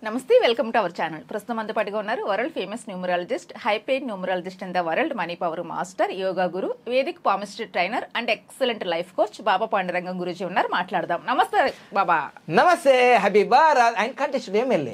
నమస్తే welcome to our channel ప్రస్తుతం మనతో పాటుగా ఉన్నారు world famous numerologist high paid numerologist in the world money power master yoga guru vedic palmistry trainer and excellent life coach Baba Pandurangam గురించి ఉన్నారు మాట్లాడదాం నమస్తే బాబా నమస్తే హ్యాపీ భారత్ ఆయన కంటెస్ట్ ఎమ్మెల్యే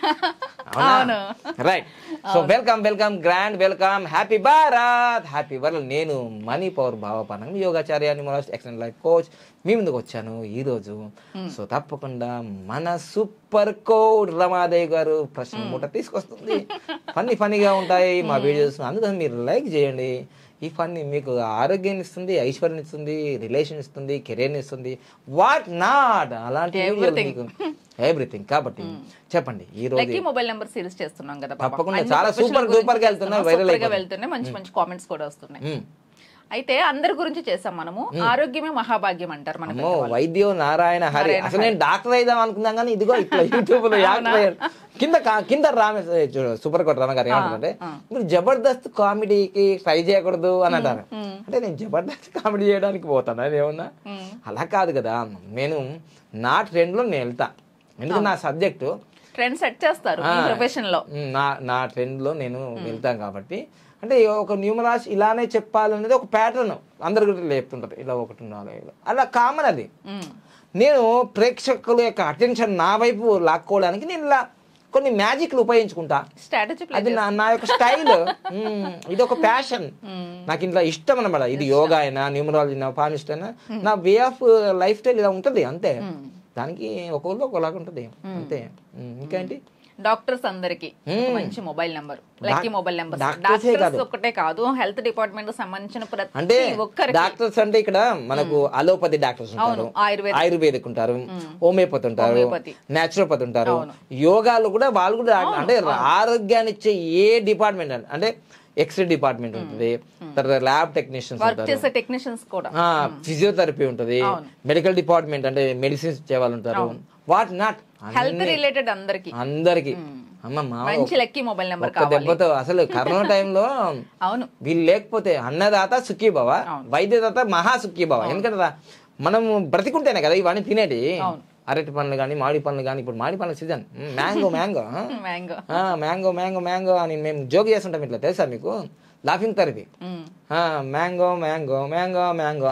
అవును. Right so welcome welcome grand welcome happy Bharat happy world నేను money power భావపానం యోగాచార్య న్యూమరాలజిస్ట్ ఎక్సలెంట్ లైఫ్ కోచ్ మీ ముందుకు వచ్చాను ఈ రోజు సో తప్పకుండా మన సూపర్ కోడ్ రమాదేవి గారు ప్రశ్న మూట తీసుకొస్తుంది ఫన్నీ ఫన్నీగా ఉంటాయి మా వీడియోస్ అందుకని మీరు లైక్ చేయండి ఈ ఫన్నీ మీకు ఆరోగ్యాన్ని ఇస్తుంది ఐశ్వర్యం ఇస్తుంది రిలేషన్ ఇస్తుంది కెరీర్ ఇస్తుంది వాట్ నాట్ అలాంటి Everything. ఎవ్రీథింగ్ కాబట్టి చెప్పండి ఈ రోజు లక్కీ మొబైల్ నెంబర్ సిరీస్ చేస్తున్నాం కదా బాబా. తప్పకుండా అన్ని చాలా professional super గురించి duper గా వెళ్తున్నాయి, చేస్తున్నాం. viral Super గా అయిపోతుంది. వెళ్తున్నాయి మంచి మంచి కామెంట్స్ కూడా వస్తున్నాయి మ్మ్. అయితే అందరి గురించి చేసాం మనము ఆరోగ్యమే మహాభాగ్యం అంటారు మన అమ్మో వైద్యో నారాయణ హరి అసలు నేను డాక్టర్ అయిదాం అనుకున్నాం కానీ ఇదిగో ఇట్లా యూట్యూబ్ లో యాక్టర్ అయ్యాను. కింద కా- కింద రామే సూపర్ కోట రామ గారు ఏమంటారంటే మీరు జబర్దస్త్ కామెడీకి ట్రై చేయకూడదు అని అంటారు అంటే నేను జబర్దస్త్ కామెడీ చేయడానికి పోతాను అది ఏమన్నా అలా కాదు కదా నేను నా ట్రెండ్ లో నేను వెళ్తా ఎందుకంటే నా సబ్జెక్టు ట్రెండ్ సెట్ చేస్తారు ఈ ప్రొఫెషన్ లో నా నా ట్రెండ్లో నేను వెళ్తాను కాబట్టి అంటే ఒక న్యూమరాస్ ఇలానే చెప్పాలనేది ఒక ప్యాటర్న్ అందరు కూడా చెప్తుంటారు ఇలా ఒకటి ఉండాలి ఇలా అలా కామన్ అది మ్మ్. నేను ప్రేక్షకుల యొక్క అటెన్షన్ నా వైపు లాక్కోవడానికి నేను ఇలా కొన్ని మ్యాజిక్లు ఉపయోగించుకుంటా స్ట్రాటజీ ప్లే అది నా నా యొక్క స్టైల్ ఇది ఒక ప్యాషన్ నాకు ఇంట్లో ఇష్టం అనమాట ఇది యోగా అయినా న్యూమరాలజీ అయినా పామిస్ట్ అయినా నా వే ఆఫ్ లైఫ్ స్టైల్ ఇలా ఉంటుంది అంతే దానికి ఒక్కొక్కరు ఒకలాగా ఉంటుంది అంతే ఉమ్, ఇంకేంటి డాక్టర్స్ అందరికి ఒక మంచి mobile number lucky mobile number డాక్టర్సే డాక్టర్స్ ఒక్కటే కాదు హెల్త్ డిపార్ట్మెంట్ కి సంబంధించిన అంటే ప్రతి ఒక్కరికి డాక్టర్స్ అంటే ఇక్కడ మనకు అలోపతి డాక్టర్స్ ఉంటారు అవును, ఆయుర్వేద. ఆయుర్వేదిక్ ఉంటారు హోమియోపతి ఉంటారు హోమియోపతి. నేచురోపతి ఉంటారు యోగాలు కూడా వాళ్ళు కూడా అంటే ఆరోగ్యాన్ని ఇచ్చే ఏ డిపార్ట్మెంట్ అంటే అంటే ఎక్స్రే డిపార్ట్మెంట్ ఉంటుంది తర్వాత ల్యాబ్ టెక్నీషియన్స్ వర్క్ ఉంటారు చేసే టెక్నీషియన్స్ కూడా ఫిజియోథెరపీ ఉంటుంది మెడికల్ డిపార్ట్మెంట్ అంటే మెడిసిన్స్ ఇచ్చే వాళ్ళు ఉంటారు వాట్ నాట్ హెల్త్ రిలేటెడ్ అందరికి అందరికి అమ్మ మా మంచి లక్కీ మొబైల్ నెంబర్ ఒక్క కావాలి దెబ్బతో అసలు కరోనా టైంలో అవును వీళ్ళు లేకపోతే అన్నదాత సుఖీభవ వైద్యదాత మహా సుఖీభవ ఎందుకంటే రా- మనం బ్రతికుంటేనే కదా ఇవన్నీ తినేటి అరటి పండ్లు కానీ మామిడి పండ్లు కానీ ఇప్పుడు మామిడి పండ్ల season mango mango mango mango mango mango అని మేము జోక్ చేస్తుంటాం ఇట్లా తెలుసా మీకు laughing therapy mango mango mango mango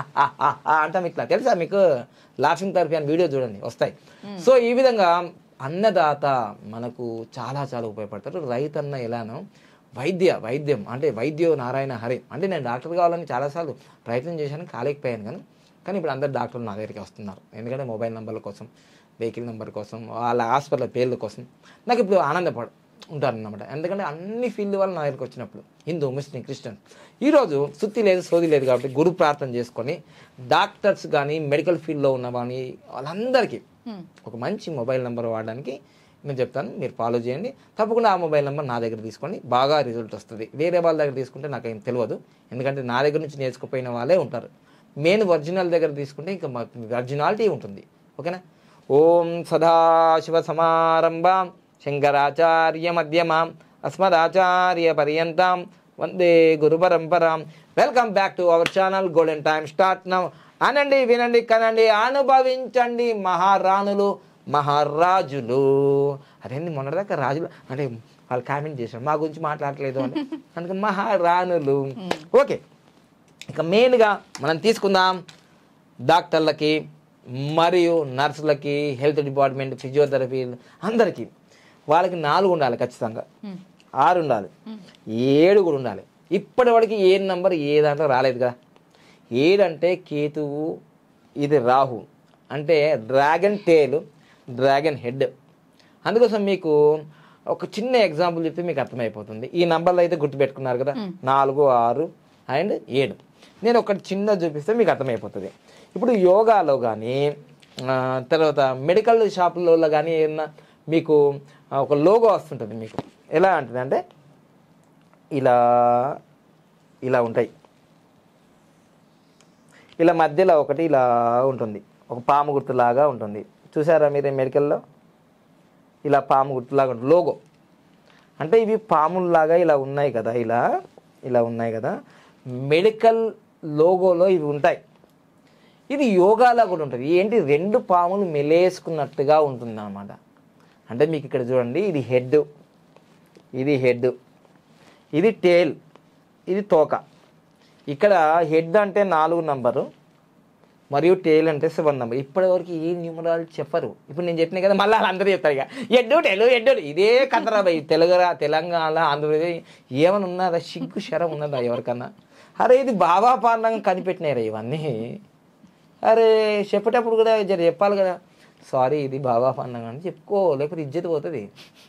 అంటాం ఇట్లా తెలుసా మీకు లాఫింగ్ థెరపీ అని వీడియో చూడండి వస్తాయి సో ఈ విధంగా అన్నదాత మనకు చాలా చాలా ఉపయోగపడతారు రైతన్న ఎలానో వైద్య వైద్యం అంటే వైద్యో నారాయణ హరి అంటే నేను డాక్టర్ కావాలని చాలాసార్లు ప్రయత్నం చేశాను కాలేకపోయాను కానీ కానీ ఇప్పుడు అందరు డాక్టర్లు నా దగ్గరికి వస్తున్నారు ఎందుకంటే మొబైల్ నెంబర్ల కోసం వెహికల్ నెంబర్ కోసం వాళ్ళ హాస్పిటల్ పేర్ల కోసం నాకు ఇప్పుడు ఆనందపడ ఉంటారన్నమాట ఎందుకంటే అన్ని ఫీల్డ్ వాళ్ళు నా దగ్గరికి వచ్చినప్పుడు హిందూ ముస్లిం క్రిస్టియన్ ఈరోజు సుత్తి లేదు సోది లేదు కాబట్టి గురు ప్రార్థన చేసుకొని డాక్టర్స్ కానీ మెడికల్ ఫీల్డ్లో ఉన్న కానీ వాళ్ళందరికీ ఒక మంచి మొబైల్ నెంబర్ వాడడానికి నేను చెప్తాను మీరు ఫాలో చేయండి తప్పకుండా ఆ మొబైల్ నెంబర్ నా దగ్గర తీసుకోండి బాగా రిజల్ట్ వస్తుంది వేరే వాళ్ళ దగ్గర తీసుకుంటే నాకు ఏం తెలియదు ఎందుకంటే నా దగ్గర నుంచి నేర్చుకుపోయిన వాళ్ళే ఉంటారు మెయిన్ ఒరిజినల్ దగ్గర తీసుకుంటే ఇంకా ఒరిజినాలిటీ ఉంటుంది ఓకేనా ఓం సదాశివ సమారంభాం శంకరాచార్య మధ్యమాం అస్మదాచార్య పర్యంతం వందే గురు పరంపరాం welcome back to our channel golden time start now అనండి వినండి కనండి అనుభవించండి మహారాణులు మహారాజులు అదేంది మొన్నటిదాకా రాజులు అంటే వాళ్ళు కామెంట్ చేశారు మా గురించి మాట్లాడలేదు అంటే అందుకని మహారాణులు ఓకే ఇక మెయిన్గా మనం తీసుకుందాం డాక్టర్లకి మరియు నర్సులకి హెల్త్ డిపార్ట్మెంట్ ఫిజియోథెరపీ అందరికీ వాళ్ళకి నాలుగు ఉండాలి ఖచ్చితంగా ఆరు ఉండాలి ఏడు కూడా ఉండాలి ఇప్పటి వరకు ఏ నంబర్ ఏ దాంట్లో రాలేదు కదా ఏడంటే కేతువు ఇది రాహు అంటే డ్రాగన్ టేల్ డ్రాగన్ హెడ్ అందుకోసం మీకు ఒక చిన్న ఎగ్జాంపుల్ చెప్తే మీకు అర్థమైపోతుంది ఈ నంబర్లు అయితే గుర్తుపెట్టుకున్నారు కదా నాలుగు ఆరు అండ్ ఏడు నేను ఒకటి చిన్న చూపిస్తే మీకు అర్థమైపోతుంది ఇప్పుడు యోగాలో కానీ తర్వాత మెడికల్ షాపులలో కానీ ఏదన్నా మీకు ఆ, ఒక లోగో వస్తుంటుంది మీకు ఎలా ఉంటుంది అంటే ఇలా ఇలా ఉంటాయి ఇలా మధ్యలో ఒకటి ఇలా ఉంటుంది ఒక పాము గుర్తులాగా ఉంటుంది చూసారా మీరు మెడికల్లో ఇలా పాము గుర్తులాగా ఉంటుంది లోగో అంటే ఇవి పాముల్లాగా ఇలా ఉన్నాయి కదా ఇలా ఇలా ఉన్నాయి కదా మెడికల్ లోగోలో ఇవి ఉంటాయి ఇది యోగాలో కూడా ఉంటుంది ఏంటి రెండు పాములు మెలేసుకున్నట్టుగా ఉంటుంది అనమాట అంటే మీకు ఇక్కడ చూడండి ఇది హెడ్ ఇది హెడ్ ఇది టేల్ ఇది తోక ఇక్కడ హెడ్ అంటే నాలుగు నంబరు మరియు టేల్ అంటే సెవెన్ నెంబర్ ఇప్పటివరకు ఈ న్యూమరాలు చెప్పరు ఇప్పుడు నేను చెప్పిన కదా మళ్ళీ అందరూ చెప్తారు ఇక ఎడ్డు టెలు ఎడ్డు ఇదే కథరా భయ్ తెలుగు తెలంగాణ ఆంధ్రప్రదేశ్ ఏమైనా ఉన్నదా సిగ్గు శరం ఉన్నదా ఎవరికన్నా అరే ఇది బాబా పాండంగా కనిపెట్టినారా ఇవన్నీ అరే చెప్పేటప్పుడు కూడా జర చెప్పాలి కదా సారీ ఇది బాబా పండుగ అని చెప్పుకో లేకపోతే ఇజ్జత్ పోతుంది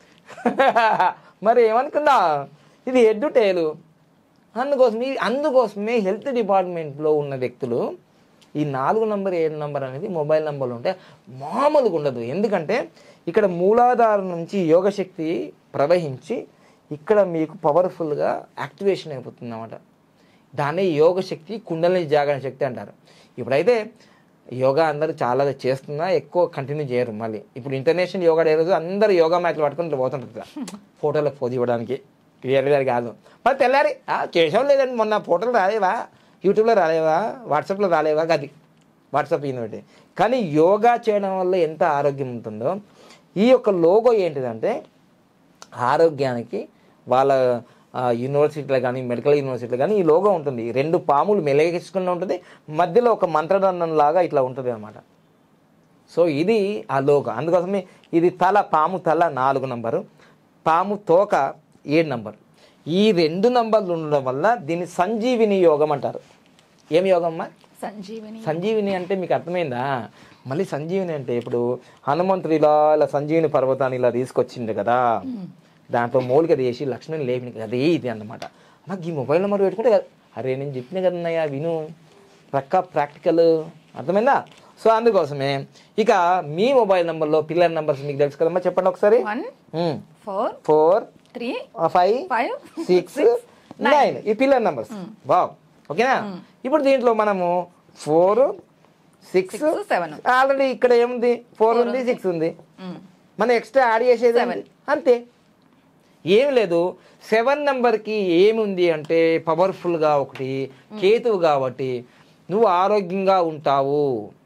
మరి ఏమనుకుందా ఇది ఎడ్డు టేలు అందుకోసమే అందుకోసమే హెల్త్ డిపార్ట్మెంట్లో ఉన్న వ్యక్తులు ఈ నాలుగు నంబర్ ఏడు నంబర్ అనేది మొబైల్ నంబర్లు ఉంటే మామూలుగా ఉండదు ఎందుకంటే ఇక్కడ మూలాధారం నుంచి యోగశక్తి ప్రవహించి ఇక్కడ మీకు పవర్ఫుల్గా యాక్టివేషన్ అయిపోతుంది అన్నమాట దాన్ని యోగ శక్తి కుండలిని జాగరణ శక్తి అంటారు ఇప్పుడైతే యోగా అందరూ చాలా చేస్తున్నా ఎక్కువ కంటిన్యూ చేయరు మళ్ళీ ఇప్పుడు ఇంటర్నేషనల్ యోగా డే రోజు అందరూ యోగా మ్యాచ్లు పట్టుకుని ఇట్లా పోతుంటారు ఇట్లా. ఫోటోలకు పోజ్ ఇవ్వడానికి వేరే వేరే కాదు మరి తెల్లారి "ఆ, చేసాం లేదండి మొన్న ఫోటోలు రాలేవా యూట్యూబ్లో రాలేవా వాట్సాప్లో రాలేవా గది వాట్సాప్ ఈయన కానీ యోగా చేయడం వల్ల ఎంత ఆరోగ్యం ఉంటుందో ఈ యొక్క లోగో ఏంటిదంటే ఆరోగ్యానికి వాళ్ళ ఆ, యూనివర్సిటీలో కానీ మెడికల్ యూనివర్సిటీలో కానీ ఈ లోగో ఉంటుంది ఈ రెండు పాములు మెలగేసుకుని ఉంటుంది మధ్యలో ఒక మంత్రదండం లాగా ఇట్లా ఉంటుంది అనమాట సో ఇది ఆ లోగో అందుకోసమే ఇది తల పాము తల నాలుగు నంబరు పాము తోక ఏడు నంబరు ఈ రెండు నంబర్లు ఉండడం వల్ల దీన్ని సంజీవిని యోగం అంటారు ఏం యోగం అమ్మా సంజీవిని సంజీవిని అంటే మీకు అర్థమైందా మళ్ళీ సంజీవిని అంటే ఇప్పుడు హనుమంతుడు ఇలా ఇలా సంజీవిని పర్వతాన్ని ఇలా తీసుకొచ్చిండు కదా దాంట్లో మూలిక చేసి లక్ష్మణ్ లేపిన అదే ఇది అన్నమాట నాకు ఈ మొబైల్ నెంబర్ పెట్టుకుంటే కదా, అరే నేను చెప్పిన కదన్నయ్య విను ప్రక్క ప్రాక్టికల్ అర్థమైందా సో అందుకోసమే ఇక మీ మొబైల్ నెంబర్లో పిల్లల నెంబర్స్ మీకు తెలుసు కదమ్మా చెప్పండి ఒకసారి one four four three five five six nine ఈ పిల్లర్ నెంబర్స్ బావ్ ఓకేనా ఇప్పుడు దీంట్లో మనము four six six seven already ఇక్కడ ఏముంది ఫోర్ ఉంది సిక్స్ ఉంది మనం ఎక్స్ట్రా యాడ్ చేసేది Seven. ఏంటి? అంతే ఏం లేదు సెవెన్ నెంబర్కి ఏముంది అంటే పవర్ఫుల్గా ఒకటి కేతువు కాబట్టి నువ్వు ఆరోగ్యంగా ఉంటావు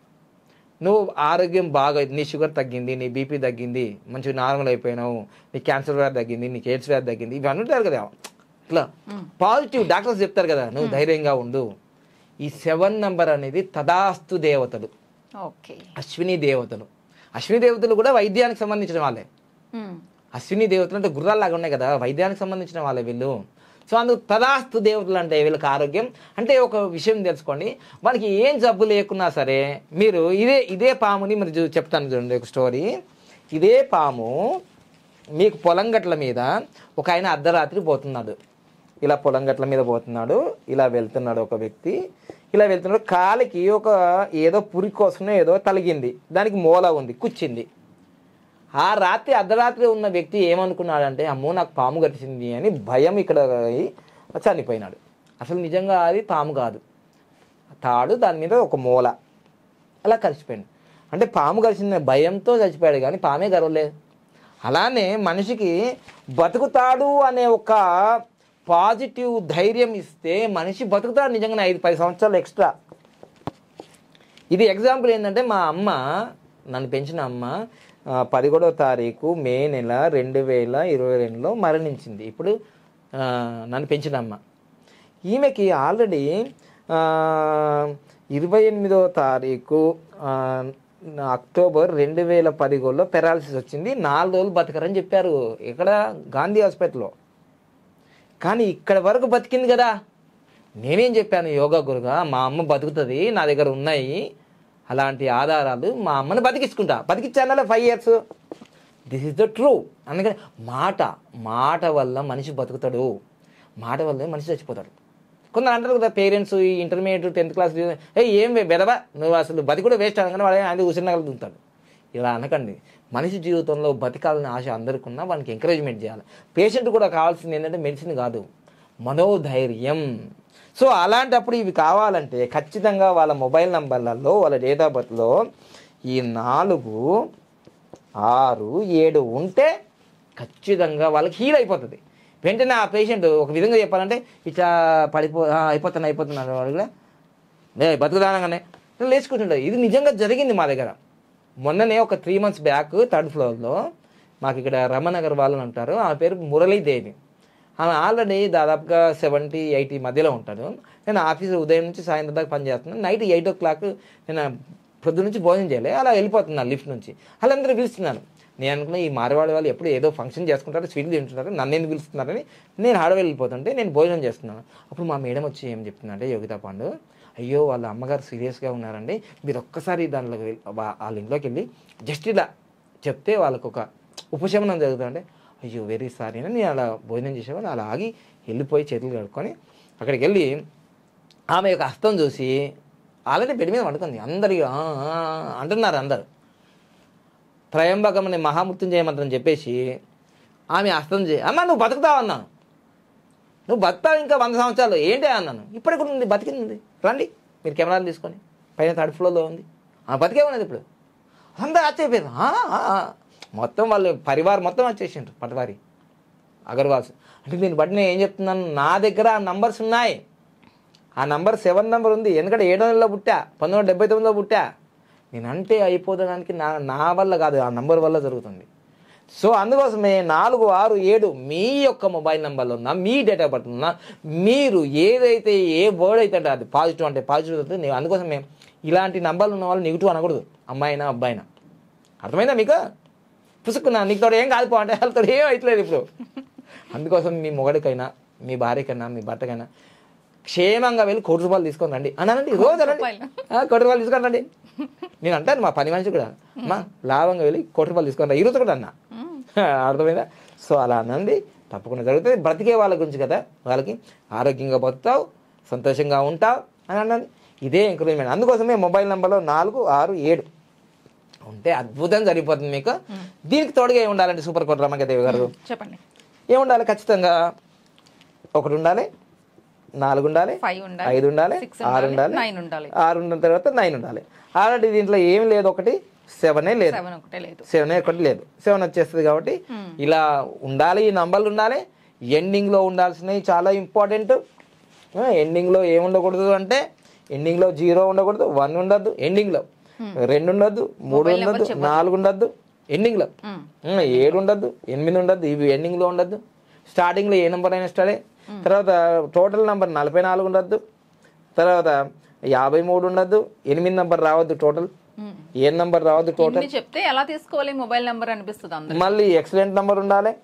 నువ్వు ఆరోగ్యం బాగా నీ షుగర్ తగ్గింది నీ బీపీ తగ్గింది మంచిగా నార్మల్ అయిపోయినావు నీ క్యాన్సర్ వ్యాధి తగ్గింది నీకు ఎయిడ్స్ వ్యాధి తగ్గింది ఇవి అంటారు కదా ఇట్లా పాజిటివ్ డాక్టర్స్ చెప్తారు కదా నువ్వు ధైర్యంగా ఉండు ఈ సెవెన్ నంబర్ అనేది తదాస్తు దేవతలు ఓకే అశ్విని దేవతలు అశ్విని దేవతలు కూడా వైద్యానికి సంబంధించిన వాళ్ళే అశ్విని దేవతలు అంటే గుర్రాల్లాగా ఉన్నాయి కదా వైద్యానికి సంబంధించిన వాళ్ళే వీళ్ళు సో అందుకు తదాస్తు దేవతలు అంటే వీళ్ళకి ఆరోగ్యం అంటే ఒక విషయం తెలుసుకోండి వాళ్ళకి ఏం జబ్బు లేకున్నా సరే మీరు ఇదే ఇదే పాముని మరి చూ- చెప్తాను చూడండి ఒక స్టోరీ ఇదే పాము మీకు పొలం గట్ల మీద ఒక ఆయన అర్ధరాత్రి పోతున్నాడు ఇలా పొలం గట్ల మీద పోతున్నాడు ఇలా వెళ్తున్నాడు ఒక వ్యక్తి ఇలా వెళ్తున్నాడు కాలికి ఒక ఏదో పురి కోసం ఏదో తలిగింది దానికి మూల ఉంది కుచ్చింది ఆ రాత్రి అర్ధరాత్రి ఉన్న వ్యక్తి ఏమనుకున్నాడంటే అమ్మో నాకు పాము గడిచింది అని భయం ఇక్కడ అయి చనిపోయినాడు అసలు నిజంగా అది పాము కాదు తాడు దాని మీద ఒక మూల అలా కలిసిపోయింది అంటే పాము కలిసిన భయంతో చచ్చిపోయాడు కానీ పామే గర్వలేదు అలానే మనిషికి బతుకుతాడు అనే ఒక పాజిటివ్ ధైర్యం ఇస్తే మనిషి బతుకుతాడు నిజంగానే ఐదు పది సంవత్సరాలు ఎక్స్ట్రా ఇది ఎగ్జాంపుల్ ఏంటంటే మా అమ్మ నన్ను పెంచిన అమ్మ ఆ, పదిహేడవ తారీఖు మే నెల రెండు వేల ఇరవై రెండులో మరణించింది ఇప్పుడు ఆ, నన్ను పెంచిన అమ్మ ఈమెకి ఆల్రెడీ ఇరవై ఎనిమిదవ తారీఖు ఆ, అక్టోబర్ రెండు వేల పదిహేడులో పెరాలసిస్ వచ్చింది నాలుగు రోజులు బతకరని చెప్పారు ఇక్కడ గాంధీ హాస్పిటల్లో కానీ ఇక్కడ వరకు బతికింది కదా నేనేం చెప్పాను యోగా గురుగా మా అమ్మ బతుకుతుంది నా దగ్గర ఉన్నాయి అలాంటి ఆధారాలు మా అమ్మని బతికించుకుంటా బతికించాను five years this is the true అందుకని మాట మాట వల్ల మనిషి బతుకుతాడు మాట వల్ల మనిషి చచ్చిపోతాడు కొందరు అంటారు కదా పేరెంట్స్ ఈ ఇంటర్మీడియట్ టెన్త్ క్లాస్ ఏ ఏం బెదవా నువ్వు అసలు బతి కూడా వేస్ట్ అనగానే వాడు ఆయన కూర్చున్నగలుగుతాడు ఇలా అనకండి మనిషి జీవితంలో బతకాలని ఆశ అందరికీ ఉన్నా వానికి ఎంకరేజ్మెంట్ చేయాలి పేషెంట్ కూడా కావాల్సింది ఏంటంటే మెడిసిన్ కాదు మనోధైర్యం సో అలాంటప్పుడు ఇవి కావాలంటే ఖచ్చితంగా వాళ్ళ మొబైల్ నంబర్లలో వాళ్ళ డేట్ ఆఫ్ బర్త్లో ఈ నాలుగు ఆరు ఏడు ఉంటే ఖచ్చితంగా వాళ్ళకి హీల్ అయిపోతుంది వెంటనే ఆ పేషెంట్ ఒక విధంగా చెప్పాలంటే ఇట్లా పడిపో ఆ, అయిపోతాను అయిపోతున్నాను వాడు కూడా లే బతుకుదానగానే లేచుకుంటుంటాడు ఇది నిజంగా జరిగింది మా దగ్గర మొన్ననే ఒక త్రీ మంత్స్ బ్యాక్ థర్డ్ ఫ్లోర్లో మాకు ఇక్కడ రమణగర్ వాళ్ళని అంటారు ఆ పేరు మురళీదేవి ఆమె ఆల్రెడీ దాదాపుగా సెవెంటీ ఎయిటీ మధ్యలో ఉంటాడు నేను ఆఫీస్ ఉదయం నుంచి సాయంత్రం దాకా పనిచేస్తున్నాను నైట్ ఎయిట్ ఓ క్లాక్ నేను పొద్దు నుంచి భోజనం చేయలే అలా వెళ్ళిపోతున్నాను లిఫ్ట్ నుంచి వాళ్ళందరూ పిలుస్తున్నాను నేను అనుకున్న ఈ మారవాడి వాళ్ళు ఎప్పుడు ఏదో ఫంక్షన్ చేసుకుంటారు స్వీట్లు తింటున్నారు నన్ను ఎందుకు పిలుస్తున్నారని నేను హడవ వెళ్ళిపోతుంటే నేను భోజనం చేస్తున్నాను అప్పుడు మా మేడం వచ్చి ఏం చెప్తుందంటే యోగితా పాండు అయ్యో వాళ్ళ అమ్మగారు సీరియస్గా ఉన్నారండి మీరు ఒక్కసారి దాంట్లోకి వెళ్ళి వా- వాళ్ళ ఇంట్లోకి వెళ్ళి జస్ట్ ఇలా చెప్తే వాళ్ళకు ఒక ఉపశమనం జరుగుతుందంటే అయ్యో వెరీ సారీ అని నేను అలా భోజనం చేసేవాళ్ళు అలా ఆగి వెళ్ళిపోయి చేతులు కడుక్కొని అక్కడికి వెళ్ళి ఆమె యొక్క హస్తం చూసి ఆల్రెడీ బెడ్ మీద పడుకుంది అందరి "ఆ, ఆ" అంటున్నారు అందరు త్రయంబకమని మహామృత్యుంజయ మంత్రం చెప్పేసి ఆమె హస్తం చే అమ్మ నువ్వు బతుకుతావు అన్నాను నువ్వు బతుకుతావు ఇంకా వంద సంవత్సరాలు ఏంటి అన్నాను ఇప్పటికి కూడా ఉంది బతికింది రండి మీరు కెమెరాలు తీసుకొని పైన థర్డ్ ఫ్లోర్లో ఉంది ఆ బతికే ఉన్నది ఇప్పుడు అందరూ ఆశ్చర్యపోయారు "ఆ, ఆ, ఆ." మొత్తం వాళ్ళు పరివారం మొత్తం వచ్చేసిండ్రు పటవారి అగర్వాల్స్ అంటే దీన్ని బట్టి నేను ఏం చెప్తున్నాను నా దగ్గర ఆ నంబర్స్ ఉన్నాయి ఆ నంబర్ సెవెన్ నెంబర్ ఉంది ఎందుకంటే ఏడో నెలలో పుట్టా పంతొమ్మిది వందల డెబ్బై తొమ్మిదిలో పుట్టా నేను అంటే అయిపోదడానికి నా నా వల్ల కాదు ఆ నంబర్ వల్ల జరుగుతుంది సో అందుకోసమే నాలుగు ఆరు ఏడు మీ యొక్క మొబైల్ నెంబర్లో ఉన్న మీ డేట్ ఆఫ్ బర్త్ ఉన్న మీరు ఏదైతే ఏ వర్డ్ అయితే అది పాజిటివ్ అంటే పాజిటివ్ అవుతుంది నేను అందుకోసమే ఇలాంటి నంబర్లు ఉన్న వాళ్ళు నెగిటివ్ అనకూడదు అమ్మాయినా అబ్బాయినా అర్థమైందా మీకు పుసుకున్నా నీకు తోడు ఏం కాదు పో అంటే వాళ్ళతో ఏం అవుతలేదు ఇప్పుడు అందుకోసం మీ మొగడికైనా మీ భార్యకైనా మీ భర్తకైనా క్షేమంగా వెళ్ళి కోటి రూపాయలు తీసుకొని రండి అన్నానండి రోజు రండి రూపాయలు. ఆ, కోటి రూపాయలు తీసుకొని రండి నేను అంటాను మా పని మనిషి కూడా మా లాభంగా వెళ్ళి కోటి రూపాయలు తీసుకొని రా ఈరోజు కూడా అన్నా అర్థమైందా సో అలా అనండి తప్పకుండా జరుగుతుంది బ్రతికే వాళ్ళ గురించి కదా వాళ్ళకి ఆరోగ్యంగా బతుకుతావు సంతోషంగా ఉంటావు అని అన్నది ఇదే ఎంకరేజ్మెంట్ అందుకోసమే మొబైల్ నెంబర్లో నాలుగు ఆరు ఏడు ఉంటే అద్భుతం జరిగిపోతుంది మీకు దీనికి తోడుగా ఏమి ఉండాలంటే సూపర్ కోట రమగదేవి గారు చెప్పండి ఏముండాలి ఖచ్చితంగా ఒకటి ఉండాలి నాలుగు ఉండాలి ఫైవ్ ఉండాలి ఐదు ఉండాలి సిక్స్ ఆరు ఉండాలి ఉండాలి నైన్ ఉండాలి ఆరు ఉన్న తర్వాత నైన్ ఉండాలి ఆల్రెడీ దీంట్లో ఏం లేదు ఒకటి సెవెనే లేదు సెవెన్ ఒకటే లేదు సెవెన్ ఒకటి లేదు సెవెన్ వచ్చేస్తుంది కాబట్టి ఇలా ఉండాలి ఈ నంబర్లు ఉండాలి ఎండింగ్లో ఉండాల్సినవి చాలా ఇంపార్టెంట్ ఎండింగ్లో ఏమి ఉండకూడదు అంటే ఎండింగ్లో జీరో ఉండకూడదు వన్ ఉండద్దు ఎండింగ్లో రెండు ఉండద్దు మూడు ఉండద్దు నాలుగు ఉండద్దు ఎండింగ్లో మ్మ్. ఏడు ఉండద్దు ఎనిమిది ఉండద్దు ఇవి ఎండింగ్లో ఉండద్దు స్టార్టింగ్లో ఏ నెంబర్ అయినా స్టార్ట్ తర్వాత టోటల్ నెంబర్ నలభై నాలుగు ఉండద్దు తర్వాత యాభై మూడు ఉండద్దు ఎనిమిది నెంబర్ రావద్దు టోటల్ మ్మ్. ఏ నెంబర్ రావద్దు టోటల్ ఇన్ని చెప్తే ఎలా తీసుకోవాలి మొబైల్ నెంబర్ అనిపిస్తుంది అందరు మళ్ళీ ఎక్సలెంట్ నెంబర్ ఉండాలి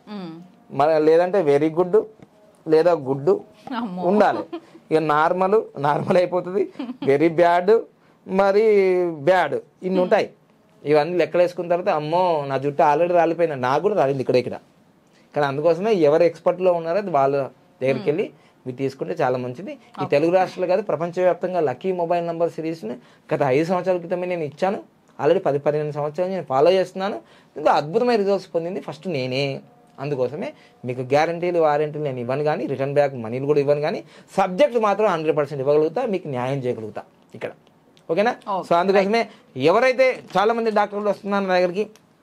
మన లేదంటే వెరీ గుడ్ లేదా గుడ్ అమ్మో ఉండాలి ఇక నార్మల్ నార్మల్ అయిపోతుంది వెరీ బ్యాడ్ మరి బ్యాడ్ ఇన్ని ఉంటాయి ఇవన్నీ లెక్కలేసుకున్న తర్వాత అమ్మో నా జుట్టు ఆల్రెడీ రాలిపోయింది నాకు కూడా రాలింది ఇక్కడ ఇక్కడ కానీ అందుకోసమే ఎవరు ఎక్స్పర్ట్లో ఉన్నారో అది వాళ్ళ దగ్గరికి వెళ్ళి మీరు తీసుకుంటే చాలా మంచిది ఈ తెలుగు రాష్ట్రాలు కాదు ప్రపంచవ్యాప్తంగా లక్కీ మొబైల్ నంబర్ సిరీస్ని గత ఐదు సంవత్సరాల క్రితమే నేను ఇచ్చాను ఆల్రెడీ పది పదిహేను సంవత్సరాలు నేను ఫాలో చేస్తున్నాను ఇంకా అద్భుతమైన రిజల్ట్స్ పొందింది ఫస్ట్ నేనే అందుకోసమే మీకు గ్యారంటీలు వారంటీలు నేను ఇవ్వను కానీ రిటర్న్ బ్యాక్ మనీలు కూడా ఇవ్వను కానీ సబ్జెక్ట్ మాత్రం హండ్రెడ్ పర్సెంట్ ఇవ్వగలుగుతా మీకు న్యాయం చేయగలుగుతా ఇక్కడ ఓకేనా Okay, సో అందుకోసమే ఎవరైతే చాలా మంది డాక్టర్లు వస్తున్నారు నా దగ్గరికి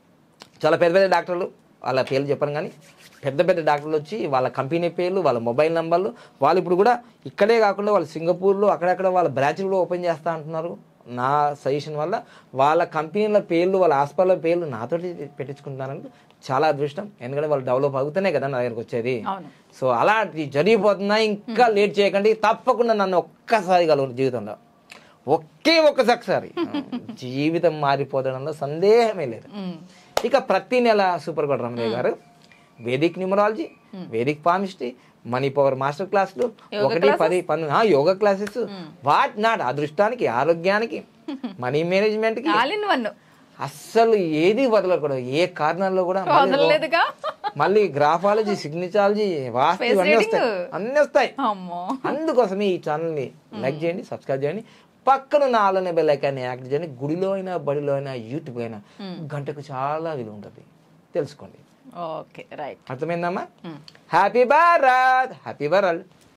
చాలా పెద్ద పెద్ద డాక్టర్లు వాళ్ళ పేర్లు చెప్పను కానీ పెద్ద పెద్ద డాక్టర్లు వచ్చి వాళ్ళ కంపెనీ పేర్లు వాళ్ళ మొబైల్ నంబర్లు వాళ్ళు ఇప్పుడు కూడా ఇక్కడే కాకుండా వాళ్ళు సింగపూర్లో అక్కడక్కడ వాళ్ళ బ్రాంచ్లు కూడా ఓపెన్ చేస్తా అంటున్నారు నా సజెషన్ వల్ల వాళ్ళ కంపెనీల పేర్లు వాళ్ళ హాస్పిటల్ పేర్లు నాతోటి పెట్టించుకుంటున్నారని చాలా అదృష్టం ఎందుకంటే వాళ్ళు డెవలప్ అవుతూనే కదా నా దగ్గరకు వచ్చేది అవును సో అలా జరిగిపోతున్నా ఇంకా లేట్ చేయకండి తప్పకుండా నన్ను ఒక్కసారి కలవరు జీవితంలో ఒకే ఒక్కసారి జీవితం మారిపోవడంలో సందేహమే లేదు మ్మ్. ఇక ప్రతి నెల super Kota Ramanayya garu vedic numerology vedic palmistry money power master క్లాసులు ఒకటి పది పన్ను ఆ, యోగా క్లాసెస్ వాట్ నాట్ అదృష్టానికి ఆరోగ్యానికి మనీ మేనేజ్మెంట్ కి ఆల్ ఇన్ వన్ అస్సలు ఏది వదలకూడదు ఏ కారణాల్లో కూడా మళ్ళీ వదలలేదుగా మళ్ళీ గ్రాఫాలజీ సిగ్నిచాలజీ వాస్తు Face ఇవన్నీ reading. వస్తాయి అన్నీ వస్తాయి అమ్మో అందుకోసమే ఈ ఛానల్ని లైక్ చేయండి సబ్స్క్రైబ్ చేయండి పక్కన నా ఆలోనే బెల్ ఐకాన్ని యాక్ట్ చేయండి గుడిలో అయినా బడిలో అయినా యూట్యూబ్ అయినా గంటకు చాలా విలువ ఉంటుంది తెలుసుకోండి ఓకే రైట్ అర్థమైందమ్మా హ్యాపీ భారత్ హ్యాపీ వరల్డ్